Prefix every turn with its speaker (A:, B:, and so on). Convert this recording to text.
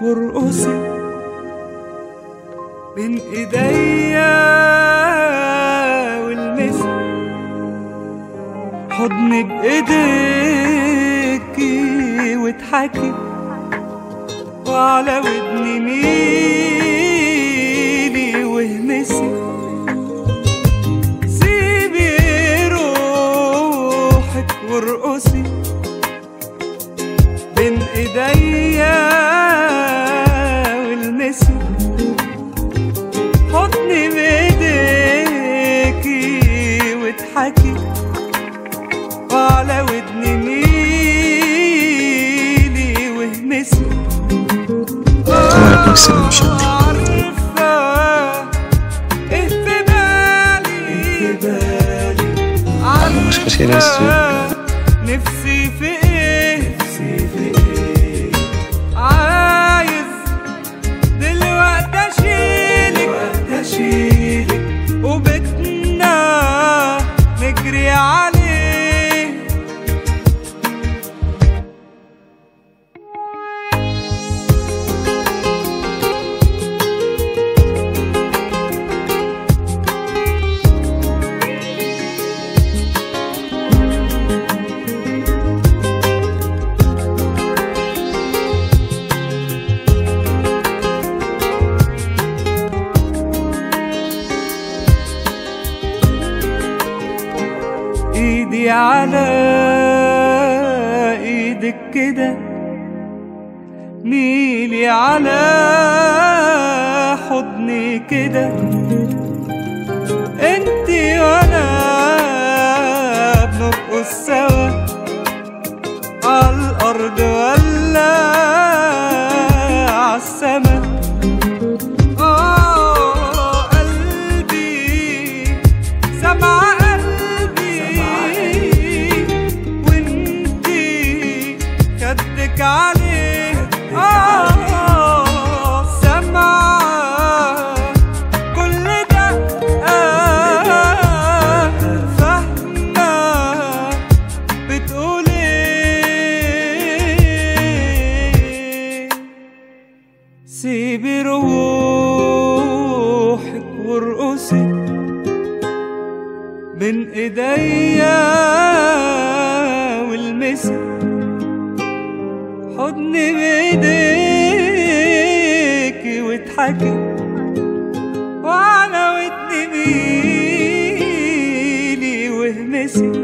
A: وارقصي بين ايديا والمسي حضني بايديكي واضحكي وعلى ودني ميلي واهمسي سيبي روحك وارقصي بين ايديا والمسي حضني بايديكي واضحكي وعلى ودني ميلي واهمسي
B: تمام مكسب المشد
A: عارفة ايه في بالي
B: مش كثير
A: عارفة نفسي في ايه نفسي في ايه عايز دلوقتي اشيلك اشيلك وبيتنا نجري عليه ايدي على ايدك كده ميلي على حضني كده انتي وانا بنرقص سوا عالارض ولا عالسما آه قلبي سمع قلبي وانتي خدك عليه آه سمع كل ده آه فاهمة بتقول ايه سيبي روحك وارقصي بين ايديا والمسي حضني بايديكي واضحكي وعلى ودني ميلي واهمسي